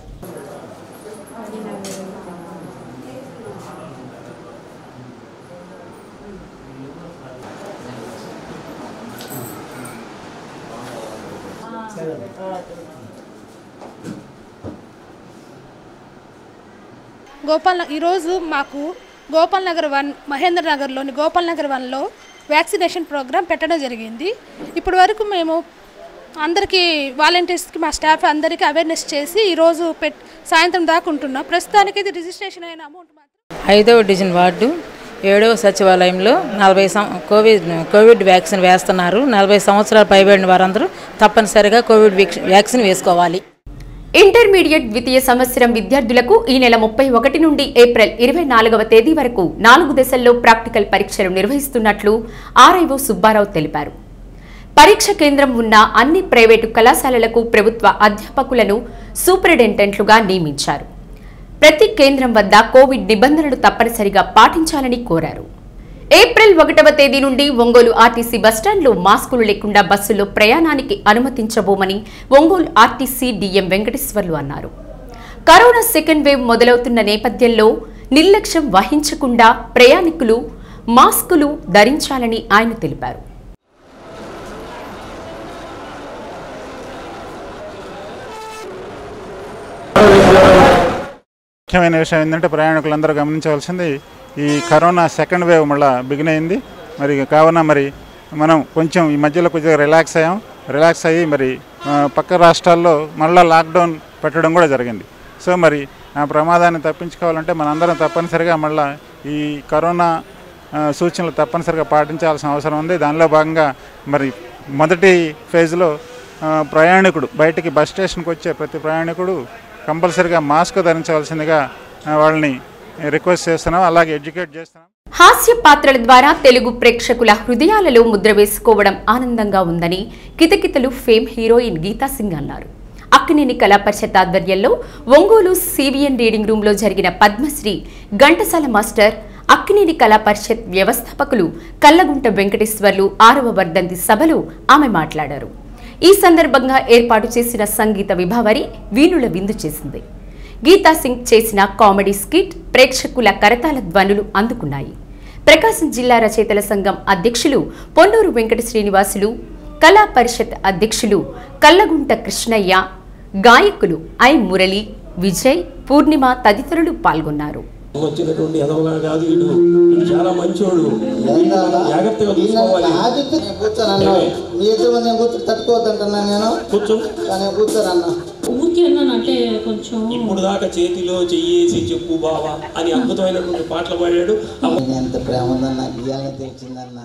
గోపాల్ న- ఈరోజు మాకు గోపాల్ నగర్ వన్ మహేంద్ర నగర్లోని గోపాల్ నగర్ వన్లో వ్యాక్సినేషన్ ప్రోగ్రాం పెట్టడం జరిగింది ఇప్పటి వరకు మేము అందరికీ వాలంటీర్స్కి మా స్టాఫ్ అందరికీ అవేర్నెస్ చేసి ఈరోజు పెట్ సాయంత్రం దాకా ఉంటున్నాం ప్రస్తుతానికి ఇది రిజిస్ట్రేషన్ అయిన అమౌంట్ ఐదవ డివిజన్ వార్డు ఏడవ సచివాలయంలో నలభై సం కోవిడ్ కోవిడ్ వ్యాక్సిన్ వేస్తున్నారు నలభై సంవత్సరాలు పైబడిన వారందరూ తప్పనిసరిగా కోవిడ్ వీక్ష- వ్యాక్సిన్ వేసుకోవాలి ఇంటర్మీడియట్ ద్వితీయ సంవత్సరం విద్యార్థులకు ఈ నెల ముప్పై ఒకటి నుండి ఏప్రిల్ ఇరవై నాలుగవ తేదీ వరకు నాలుగు దశల్లో ప్రాక్టికల్ పరీక్షలు నిర్వహిస్తున్నట్లు ఆర్ఐఓ సుబ్బారావు తెలిపారు పరీక్ష కేంద్రం ఉన్న అన్ని ప్రైవేటు కళాశాలలకు ప్రభుత్వ అధ్యాపకులను సూపరింటెండెంట్లుగా నియమించారు ప్రతి కేంద్రం వద్ద కోవిడ్ నిబంధనలు తప్పనిసరిగా పాటించాలని కోరారు ఏప్రిల్ ఒకటవ తేదీ నుండి ఒంగోలు ఆర్టీసీ బస్టాండ్లో మాస్కులు లేకుండా బస్సుల్లో ప్రయాణానికి అనుమతించబోమని ఒంగోలు ఆర్టీసీ డీఎం వెంకటేశ్వర్లు అన్నారు కరోనా సెకండ్ వేవ్ మొదలవుతున్న నేపథ్యంలో నిర్లక్ష్యం వహించకుండా ప్రయాణికులు మాస్కులు ధరించాలని ఆయన తెలిపారు ముఖ్యమైన విషయం ఏంటంటే ప్రయాణికులందరూ గమనించవలసింది ఈ కరోనా సెకండ్ వేవ్ మళ్ళీ బిగిన్ అయింది మరి కావున మరి మనం కొంచెం ఈ మధ్యలో కొంచెం రిలాక్స్ అయ్యాం రిలాక్స్ అయ్యి మరి ఆ, పక్క రాష్ట్రాల్లో మళ్ళీ లాక్డౌన్ పెట్టడం కూడా జరిగింది సో మరి ఆ ప్రమాదాన్ని తప్పించుకోవాలంటే మనందరం తప్పనిసరిగా మళ్ళీ ఈ కరోనా ఆ, సూచనలు తప్పనిసరిగా పాటించాల్సిన అవసరం ఉంది దానిలో భాగంగా మరి మొదటి ఫేజ్లో ఆ, ప్రయాణికుడు బయటికి బస్ స్టేషన్కి వచ్చే ప్రతి ప్రయాణికుడు కంపల్సరిగా మాస్క్ ధరించవలసిందిగా ఆ, వాళ్ళని రిక్వెస్ట్ చేస్తున్నాం అలాగే ఎడ్యుకేట్ చేస్తున్నాం హాస్య పాత్రల ద్వారా తెలుగు ప్రేక్షకుల హృదయాలలో ముద్ర వేసుకోవడం ఆనందంగా ఉందని కితకితలు ఫేమ్ హీరోయిన్ గీతా సింగ్ అన్నారు అక్కినేని కళా పరిషత్ ఆధ్వర్యంలో ఒంగోలు సివిఎన్ రీడింగ్ రూమ్లో జరిగిన పద్మశ్రీ ఘంటసాల మాస్టర్ అక్కినేని కళా పరిషత్ వ్యవస్థాపకులు కల్లగుంట వెంకటేశ్వర్లు ఆరవ వర్ధంతి సభలో ఆమె మాట్లాడారు ఈ సందర్భంగా ఏర్పాటు చేసిన సంగీత విభావరి వీణుల విందు చేసింది గీతా సింగ్ చేసిన కామెడీ స్కిట్ ప్రేక్షకుల కరతాల ధ్వనులు అందుకున్నాయి ప్రకాశం జిల్లా రచయితల సంఘం అధ్యక్షులు పొన్నూరు వెంకట శ్రీనివాసులు కళా పరిషత్ అధ్యక్షులు కల్లగుంట కృష్ణయ్య గాయకులు ఐ మురళి విజయ్ పూర్ణిమ తదితరులు పాల్గొన్నారు వచ్చినటువంటి ఎదవగా కాదు వీడు వీడు చాలా మంచోడు జాగ్రత్తగా చూసుకోవాలి కూర్చోనన్నా మీ ఎదురు నేను కూర్చో తట్టుకోవద్దంటున్నా నేను కూర్చో కానీ కూర్చోరన్నా ఊరికే అన్నానంటే కొంచెం ఇప్పుడు దాకా చేతిలో చెయ్యేసి చెప్పు బావా అని అద్భుతమైనటువంటి పాటలు పాడాడు ఎంత ప్రేమ ఉందన్న నాకు ఇవాళ తెలిసిందన్నా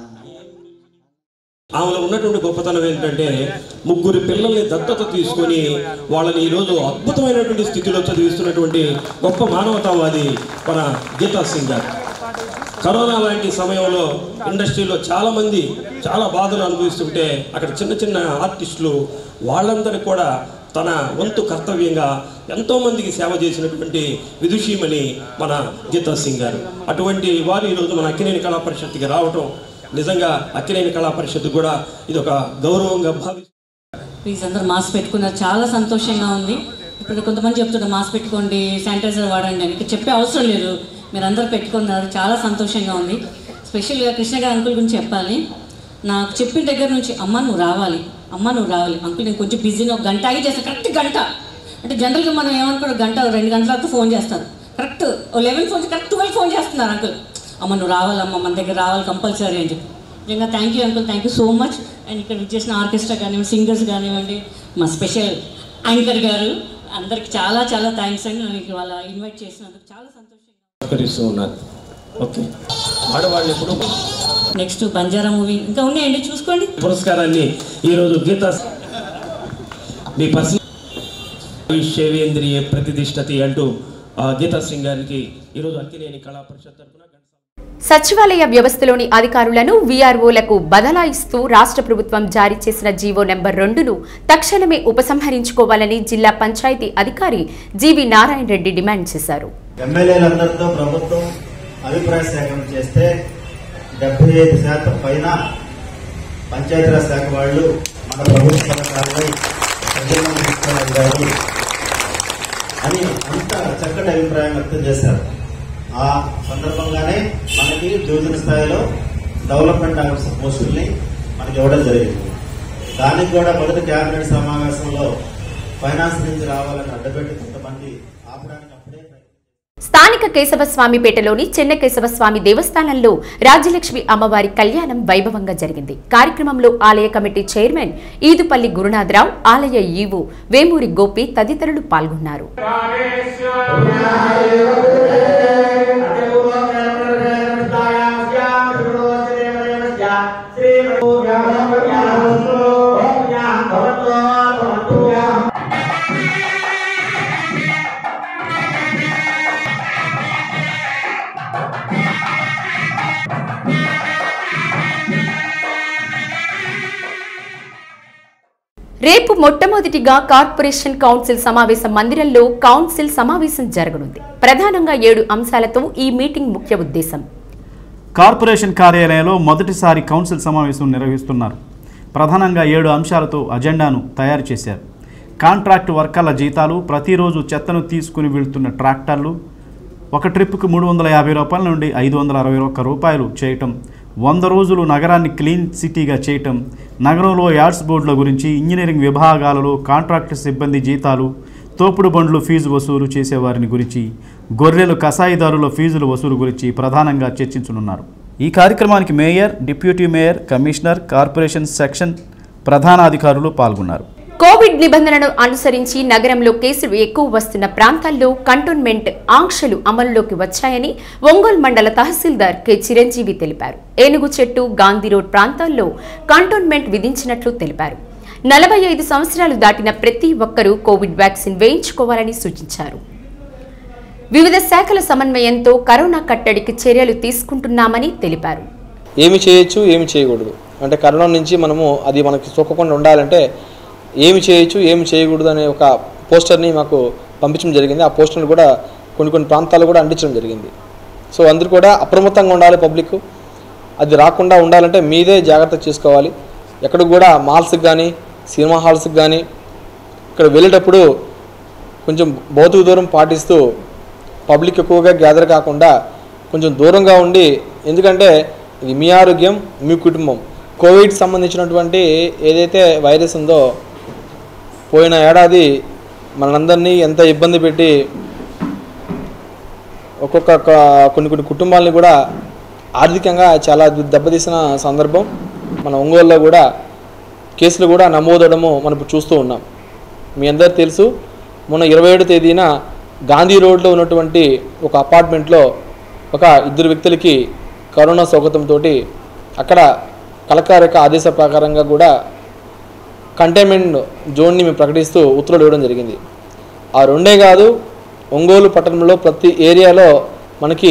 ఆమెలో ఉన్నటువంటి గొప్పతనం ఏంటంటే ముగ్గురు పిల్లల్ని దత్తత తీసుకొని వాళ్ళని ఈరోజు అద్భుతమైనటువంటి స్థితిలో చదివిస్తున్నటువంటి గొప్ప మానవతావాది మన గీతా సింగ్ గారు కరోనా లాంటి సమయంలో ఇండస్ట్రీలో చాలామంది చాలా బాధలు అనుభవిస్తుంటే అక్కడ చిన్న చిన్న ఆర్టిస్టులు వాళ్ళందరికీ కూడా తన వంతు కర్తవ్యంగా ఎంతోమందికి సేవ చేసినటువంటి విదుషీమణి మన గీతా సింగ్ గారు అటువంటి వారు ఈరోజు మన అక్కినేని కళా పరిషత్కి రావటం నిజంగా అక్కినేని కళా పరిషత్ కూడా ఇది ఒక గౌరవంగా భావి ప్లీజ్ అందరు మాస్క్ పెట్టుకున్నారు చాలా సంతోషంగా ఉంది ఇప్పుడు కొంతమంది చెప్తున్నారు మాస్క్ పెట్టుకోండి శానిటైజర్ వాడండి అని ఇక్కడ చెప్పే అవసరం లేదు మీరు అందరు పెట్టుకున్నారు చాలా సంతోషంగా ఉంది స్పెషల్గా కృష్ణ గారి అంకుల్ గురించి చెప్పాలి నాకు చెప్పిన దగ్గర నుంచి అమ్మ నువ్వు రావాలి అమ్మ నువ్వు రావాలి అంకుల్ నేను కొంచెం బిజీని ఒక గంట ఆగి చేస్తాను కరెక్ట్ గంట అంటే జనరల్గా మనం ఏమనుకోవడం గంట రెండు గంటల తర్వాత ఫోన్ చేస్తారు correct eleven phone correct twelve phone చేస్తున్నారు అంకుల్ అమ్మ నువ్వు రావాలమ్మ మన దగ్గర రావాలి కంపల్సరీ అని చెప్పి నిజంగా thank you uncle thank you so much and ఇక్కడ చేసిన ఆర్కెస్ట్రా కానివ్వండి సింగర్స్ కానివ్వండి మా స్పెషల్ యాంకర్ గారు అందరికి చాలా చాలా థ్యాంక్స్ అండి నన్ను ఇవాళ ఇన్వైట్ చేసినందుకు చాలా సంతోషం సహకరిస్తూ ఉన్నారు ఓకే ఆడవాళ్ళు ఎప్పుడు నెక్స్ట్ బంజారా మూవీ ఇంకా ఉన్నాయండి చూసుకోండి పురస్కారాన్ని ఈరోజు గీతా మీ పర్సనల్ విశ్వేంద్రియ ప్రతిష్టతి అంటూ ఆ గీతా సింగ్ గారికి ఈరోజు అక్కినేని కళా పరిషత్ తరఫున సచివాలయ వ్యవస్థలోని అధికారులను వీఆర్ఓలకు బదలాయిస్తూ రాష్ట్ర ప్రభుత్వం జారీ చేసిన జీవో నెంబర్ రెండును తక్షణమే ఉపసంహరించుకోవాలని జిల్లా పంచాయతీ అధికారి జీవి నారాయణ రెడ్డి డిమాండ్ చేశారు ఎమ్మెల్యేలందరితో ప్రభుత్వం అభిప్రాయ సేకరణ చేస్తే డెబ్బై ఐదు శాతం పైన పంచాయతీరాజ్ శాఖ వాళ్ళు మన ప్రభుత్వ పథకాలని ప్రజలను తీసుకుని అని అంత చక్కటి అభిప్రాయం వ్యక్తం చేశారు ఆ సందర్భంగానే మనకి యోజన స్థాయిలో డెవలప్మెంట్ ఆఫీసర్ పోస్టుల్ని మనకి ఇవ్వడం జరిగింది దానికి కూడా మొదటి కేబినెట్ సమావేశంలో ఫైనాన్స్ నుంచి రావాలని అడ్డపెట్టి కొంతమంది ఆపడానికి అప్పుడే స్థానిక కేశవస్వామిపేటలోని చెన్న కేశవస్వామి దేవస్థానంలో రాజ్యలక్ష్మి అమ్మవారి కళ్యాణం వైభవంగా జరిగింది కార్యక్రమంలో ఆలయ కమిటీ చైర్మన్ ఈదుపల్లి గురునాథరావు ఆలయ ఈవో వేమూరి గోపి తదితరులు పాల్గొన్నారు రేపు మొట్టమొదటిగా కార్పొరేషన్ కౌన్సిల్ సమావేశం మందిరంలో కౌన్సిల్ సమావేశం జరగనుంది ప్రధానంగా ఏడు అంశాలతో ఈ మీటింగ్ ముఖ్య ఉద్దేశం కార్పొరేషన్ కార్యాలయంలో మొదటిసారి కౌన్సిల్ సమావేశం నిర్వహిస్తున్నారు ప్రధానంగా ఏడు అంశాలతో అజెండాను తయారు చేశారు కాంట్రాక్ట్ వర్కర్ల జీతాలు ప్రతిరోజు చెత్తను తీసుకుని వెళ్తున్న ట్రాక్టర్లు ఒక ట్రిప్కు మూడు వందల యాభై రూపాయల నుండి ఐదు వందల అరవై ఒక్క రూపాయలు చేయటం వంద రోజులు నగరాన్ని క్లీన్ సిటీగా చేయటం నగరంలో యార్డ్స్ బోర్డుల గురించి ఇంజనీరింగ్ విభాగాలలో కాంట్రాక్ట్ సిబ్బంది జీతాలు తోపుడు బండ్లు ఫీజు వసూలు చేసేవారిని గురించి గొర్రెలు కసాయిదారుల ఫీజుల వసూలు గురించి ప్రధానంగా చర్చించనున్నారు ఈ కార్యక్రమానికి mayor deputy mayor commissioner corporation section ప్రధానాధికారులు పాల్గొన్నారు కోవిడ్ నిబంధనలను అనుసరించి నగరంలో కేసులు ఎక్కువ వస్తున్న ప్రాంతాల్లో కంటోన్మెంట్ ఆంక్షలు అమలులోకి వచ్చాయని ఒంగోలు మండల తహసీల్దార్ కె చిరంజీవి తెలిపారు ఏనుగు చెట్టు గాంధీ రోడ్ ప్రాంతాల్లో కంటోన్మెంట్ విధించినట్లు తెలిపారు నలభై ఐదు సంవత్సరాలు దాటిన ప్రతి ఒక్కరూ కోవిడ్ వ్యాక్సిన్ వేయించుకోవాలని సూచించారు వివిధ శాఖల సమన్వయంతో కరోనా కట్టడికి చర్యలు తీసుకుంటున్నామని తెలిపారు ఏమి చేయొచ్చు ఏమి చేయకూడదు అంటే కరోనా నుంచి మనము అది మనకి సోకకుండా ఉండాలంటే ఏమి చేయొచ్చు ఏమి చేయకూడదు అనే ఒక పోస్టర్ని మాకు పంపించడం జరిగింది ఆ పోస్టర్ని కూడా కొన్ని కొన్ని ప్రాంతాలు కూడా అందించడం జరిగింది సో అందరూ కూడా అప్రమత్తంగా ఉండాలి పబ్లిక్ అది రాకుండా ఉండాలంటే మీదే జాగ్రత్త చేసుకోవాలి ఎక్కడ కూడా మాల్స్కి కానీ సినిమా హాల్స్కి కానీ ఇక్కడ వెళ్ళేటప్పుడు కొంచెం భౌతిక దూరం పాటిస్తూ పబ్లిక్ ఎక్కువగా గ్యాదర్ కాకుండా కొంచెం దూరంగా ఉండి ఎందుకంటే ఇది మీ ఆరోగ్యం మీ కుటుంబం కోవిడ్ సంబంధించినటువంటి ఏదైతే వైరస్ ఉందో పోయిన ఏడాది మనందరినీ ఎంత ఇబ్బంది పెట్టి ఒక్కొక్క క- కొన్ని కొన్ని కుటుంబాలని కూడా ఆర్థికంగా చాలా దెబ్బతీసిన సందర్భం మన ఒంగోలులో కూడా కేసులు కూడా నమోదవడము మనం ఇప్పుడు చూస్తూ ఉన్నాం మీ అందరికీ తెలుసు మొన్న ఇరవై ఏడు తేదీన గాంధీ రోడ్లో ఉన్నటువంటి ఒక అపార్ట్మెంట్లో ఒక ఇద్దరు వ్యక్తులకి కరోనా సౌకర్యంతో అక్కడ కలెక్టర్ యొక్క ఆదేశ ప్రకారంగా కూడా కంటైన్మెంట్ జోన్ని మేము ప్రకటిస్తూ ఉత్తర్వులు ఇవ్వడం జరిగింది ఆ రెండే కాదు ఒంగోలు పట్టణంలో ప్రతి ఏరియాలో మనకి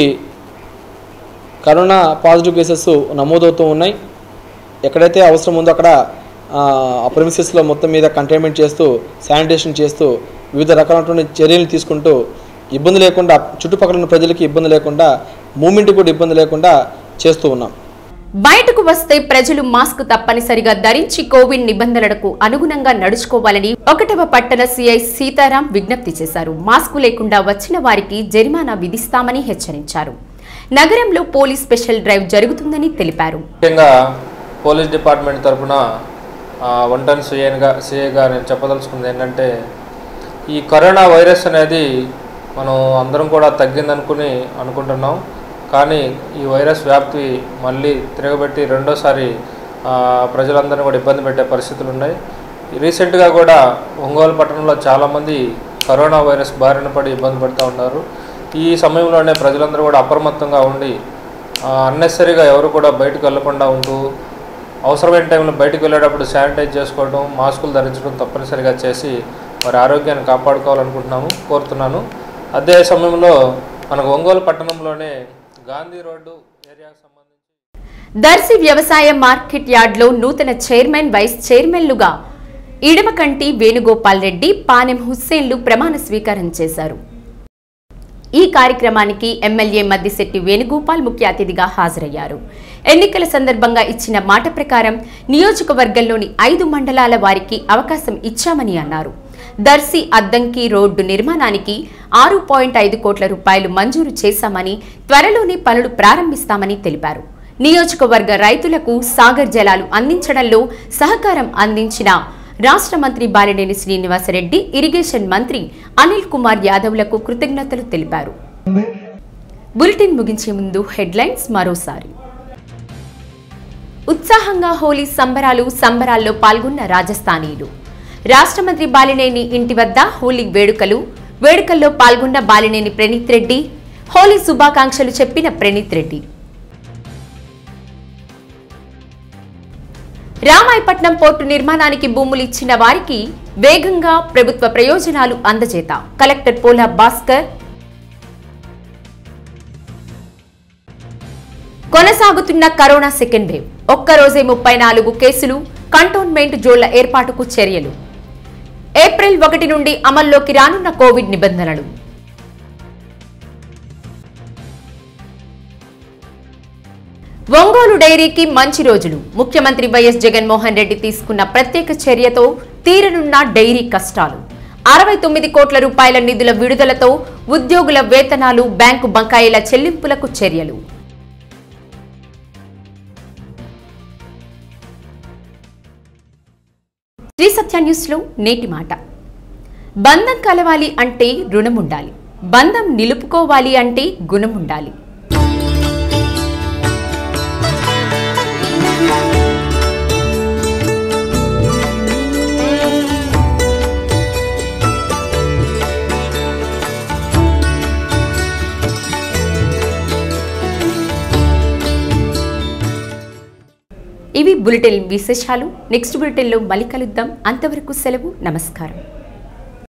కరోనా పాజిటివ్ కేసెస్ నమోదవుతూ ఉన్నాయి ఎక్కడైతే అవసరం ఉందో అక్కడ ఆ ప్రెమిసెస్లో మొత్తం మీద కంటైన్మెంట్ చేస్తూ శానిటేషన్ చేస్తూ వివిధ రకాలైనటువంటి చర్యలు తీసుకుంటూ ఇబ్బంది లేకుండా చుట్టుపక్కల ఉన్న ప్రజలకి ఇబ్బంది లేకుండా మూమెంట్కి కూడా ఇబ్బంది లేకుండా చేస్తూ ఉన్నాం బయటకు వస్తే ప్రజలు మాస్క్ తప్పనిసరిగా ధరించి కోవిడ్ నిబంధనలకు అనుగుణంగా నడుచుకోవాలని ఒకటవ పట్టణ సిఐ సీతారాం విజ్ఞప్తి చేశారు మాస్కు లేకుండా వచ్చిన వారికి జరిమానా విధిస్తామని హెచ్చరించారు నగరంలో పోలీస్ స్పెషల్ డ్రైవ్ జరుగుతుందని తెలిపారు ముఖ్యంగా పోలీస్ డిపార్ట్మెంట్ తరఫున వన్ టన్ సిఐగా సిఐగా నేను చెప్పదలుచుకుంది ఏంటంటే ఈ కరోనా వైరస్ అనేది మనం అందరం కూడా తగ్గిందనుకుని అనుకుంటున్నాం కానీ ఈ వైరస్ వ్యాప్తి మళ్ళీ తిరగబెట్టి రెండోసారి ఆ, ప్రజలందరినీ కూడా ఇబ్బంది పెట్టే పరిస్థితులు ఉన్నాయి రీసెంట్గా కూడా ఒంగోలు పట్టణంలో చాలామంది కరోనా వైరస్ బారిన పడి ఇబ్బంది పడుతూ ఉన్నారు ఈ సమయంలోనే ప్రజలందరూ కూడా అప్రమత్తంగా ఉండి అన్నెసరీగా ఎవరు కూడా బయటకు వెళ్లకుండా ఉంటూ అవసరమైన టైంలో బయటకు వెళ్ళేటప్పుడు శానిటైజ్ చేసుకోవడం మాస్కులు ధరించడం తప్పనిసరిగా చేసి వారి ఆరోగ్యాన్ని కాపాడుకోవాలనుకుంటున్నాము కోరుతున్నాను అదే సమయంలో మనకు ఒంగోలు పట్టణంలోనే గాంధీ రోడ్డు ఏరియాకు సంబంధించి దర్శి వ్యవసాయ మార్కెట్ యార్డ్లో నూతన చైర్మన్ వైస్ చైర్మన్లుగా ఇడమకంటి వేణుగోపాల్ రెడ్డి పానెం హుస్సేన్లు ప్రమాణ స్వీకారం చేశారు ఈ కార్యక్రమానికి ఎమ్మెల్యే మద్దిశెట్టి వేణుగోపాల్ ముఖ్య అతిథిగా హాజరయ్యారు ఎన్నికల సందర్భంగా ఇచ్చిన మాట ప్రకారం నియోజకవర్గంలోని ఐదు మండలాల వారికి అవకాశం ఇచ్చామని అన్నారు దర్శి అద్దంకి రోడ్డు నిర్మాణానికి ఆరు పాయింట్ ఐదు కోట్ల రూపాయలు మంజూరు చేశామని త్వరలోనే పనులు ప్రారంభిస్తామని తెలిపారు నియోజకవర్గ రైతులకు సాగర్ జలాలు అందించడంలో సహకారం అందించిన రాష్ట్ర మంత్రి బాలినేని శ్రీనివాసరెడ్డి ఇరిగేషన్ మంత్రి అనిల్ కుమార్ యాదవ్లకు కృతజ్ఞతలు తెలిపారు బులెటిన్ ముగించే ముందు హెడ్లైన్స్ మరోసారి ఉత్సాహంగా హోలీ సంబరాలు సంబరాల్లో పాల్గొన్న రాజస్థానీయులు రాష్ట్ర మంత్రి బాలినేని ఇంటి వద్ద హోలీ వేడుకలు వేడుకల్లో పాల్గొన్న బాలినేని ప్రణీత్ రెడ్డి హోలీ శుభాకాంక్షలు చెప్పిన ప్రణీత్ రెడ్డి రామాయపట్నం పోర్టు నిర్మాణానికి భూములు ఇచ్చిన వారికి వేగంగా ప్రభుత్వ ప్రయోజనాలు అందజేత కలెక్టర్ పోలా భాస్కర్ కొనసాగుతున్న కరోనా సెకండ్ వేవ్ ఒక్కరోజే ముప్పై నాలుగు కేసులు కంటోన్మెంట్ జోన్ల ఏర్పాటుకు చర్యలు ఏప్రిల్ ఒకటి నుండి అమల్లోకి రానున్న కోవిడ్ నిబంధనలు ఒంగోలు డైరీకి మంచి రోజులు ముఖ్యమంత్రి వైఎస్ జగన్మోహన్ రెడ్డి తీసుకున్న ప్రత్యేక చర్యతో తీరనున్న డైరీ కష్టాలు అరవై తొమ్మిది కోట్ల రూపాయల నిధుల విడుదలతో ఉద్యోగుల వేతనాలు బ్యాంకు బకాయిల చెల్లింపులకు చర్యలు శ్రీ సత్య న్యూస్లో నేటి మాట బంధం కలవాలి అంటే రుణం ఉండాలి బంధం నిలుపుకోవాలి అంటే గుణం ఉండాలి ఇవి బులెటిన్ విశేషాలు నెక్స్ట్ బులెటిన్లో మళ్ళీ కలుద్దాం అంతవరకు సెలవు నమస్కారం